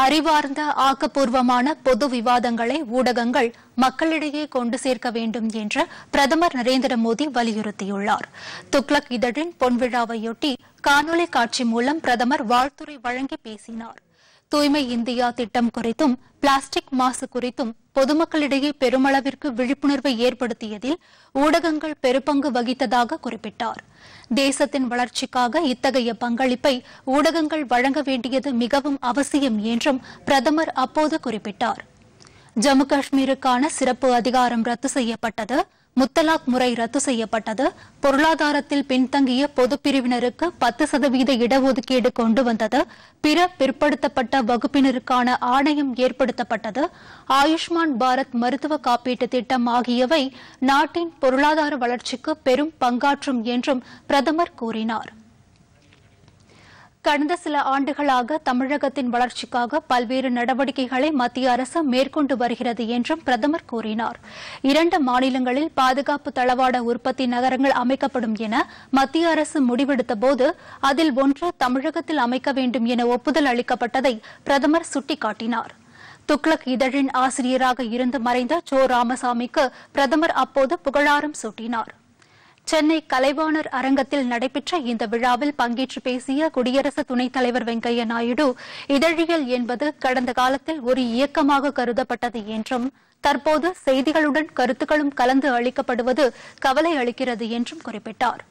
அறிவார்ந்த ஆக்கப்பூர்வமான பொது விவாதங்களை ஊடகங்கள் மக்களிடையே கொண்டு சேர்க்க வேண்டும் என்று பிரதமர் நரேந்திர மோடி வலியுறுத்தியுள்ளார் துக்ளக் இதழின் பொன்விழாவையொட்டி காணொலி காட்சி மூலம் பிரதமர் வாழ்த்துரை வழங்கி பேசினார் தூய்மை இந்தியா திட்டம் குறித்தும் பிளாஸ்டிக் மாசு குறித்தும் பொதுமக்களிடையே பெருமளவிற்கு விழிப்புணர்வை ஏற்படுத்தியதில் ஊடகங்கள் பெருபங்கு வகித்ததாக குறிப்பிட்டார் தேசத்தின் வளர்ச்சிக்காக இத்தகைய பங்களிப்பை ஊடகங்கள் வழங்க வேண்டியது மிகவும் அவசியம் என்றும் பிரதமர் அப்போது குறிப்பிட்டார் ஜம்மு காஷ்மீருக்கான சிறப்பு அதிகாரம் ரத்து செய்யப்பட்டது முத்தலாக் முறை ரத்து செய்யப்பட்டது பொருளாதாரத்தில் பின்தங்கிய பொதுப் பிரிவினருக்கு பத்து சதவீத இடஒதுக்கீடு கொண்டு வந்தது பிற பிற்படுத்தப்பட்ட வகுப்பினருக்கான ஆணையம் ஏற்படுத்தப்பட்டது ஆயுஷ்மான் பாரத் மருத்துவ காப்பீட்டு திட்டம் ஆகியவை நாட்டின் பொருளாதார வளர்ச்சிக்கு பெரும் பங்காற்றும் என்றும் பிரதமர் கூறினார் கடந்த சில ஆண்டுகளாக தமிழகத்தின் வளர்ச்சிக்காக பல்வேறு நடவடிக்கைகளை மத்திய அரசு மேற்கொண்டு வருகிறது என்றும் பிரதமர் கூறினார் இரண்டு மாநிலங்களில் பாதுகாப்பு தளவாட உற்பத்தி நகரங்கள் அமைக்கப்படும் என மத்திய அரசு முடிவெடுத்தபோது அதில் ஒன்று தமிழகத்தில் அமைக்க வேண்டும் என ஒப்புதல் அளிக்கப்பட்டதை பிரதமர் சுட்டிக்காட்டினார் துக்ளக் இதழின் ஆசிரியராக இருந்து மறைந்த சோ ராமசாமிக்கு பிரதமர் அப்போது புகழாரம் சூட்டினார் சென்னை கலைவாணர் அரங்கத்தில் நடைபெற்ற இந்த விழாவில் பங்கேற்று பேசிய குடியரசு துணைத் தலைவர் வெங்கையா நாயுடு இதழியல் என்பது கடந்த காலத்தில் ஒரு இயக்கமாக கருதப்பட்டது என்றும் தற்போது செய்திகளுடன் கருத்துக்களும் கலந்து அளிக்கப்படுவது கவலை அளிக்கிறது என்றும் குறிப்பிட்டார்